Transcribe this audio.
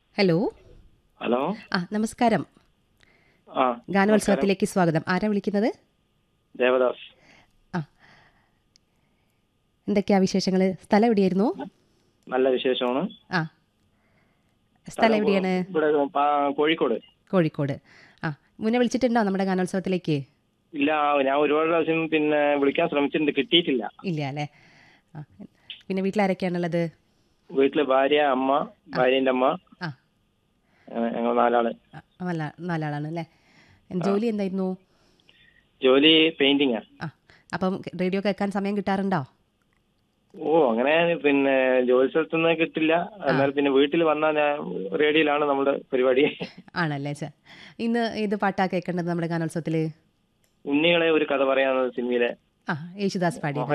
hello hello ആ നമസ്കാരം ആ ഗാനോത്സവത്തിലേക്ക് സ്വാഗതം ആരാ വിളിക്കുന്നത് ദേവദാസ് ആ എന്തൊക്കെയാ വിശേഷങ്ങൾ സ്ഥലം എവിടെയായിരുന്നു നല്ല വിശേഷമാണ് ആ സ്ഥലം എവിടെയാണ് ഇവിടെ പാ- കോഴിക്കോട് കോഴിക്കോട് ആ മുന്നേ വിളിച്ചിട്ടുണ്ടോ നമ്മുടെ ഗാനോത്സവത്തിലേക്ക് ഇല്ല ഞാൻ ഒരുപാട് പ്രാവശ്യം പിന്നെ വിളിക്കാൻ ശ്രമിച്ചിട്ടുണ്ട് കിട്ടിയിട്ടില്ല ഇല്ല അല്ലേ ആ പിന്നെ വീട്ടിലാരൊക്കെയാണുള്ളത് വീട്ടില് ഭാര്യ അമ്മ ഭാര്യന്റെ അമ്മ ആ അങ്ങനെ ഞങ്ങൾ നാലാള് ആ, നല്ല നാലാളാണ് അല്ലേ ജോലി എന്തായിരുന്നു ജോലി പെയിന്റിങ്ങാ ആ അപ്പം റേഡിയോ കേൾക്കാൻ സമയം കിട്ടാറുണ്ടോ ഓ അങ്ങനെ പിന്നെ ജോലി സ്ഥലത്തുനിന്ന് കിട്ടില്ല എന്നാൽ പിന്നെ വീട്ടിൽ വന്നാൽ ഞാൻ റേഡിയോയിലാണ് നമ്മുടെ പരിപാടി ആണല്ലേ ചെ ഇന്ന് ഏത് പാട്ടാ കേൾക്കേണ്ടത് നമ്മുടെ ഗാനോത്സവത്തിൽ ഉണ്ണികളെ ഒരു കഥ പറയാവുന്നത് സിനിമയിലെ ആ യേശുദാസ് പാടിയത്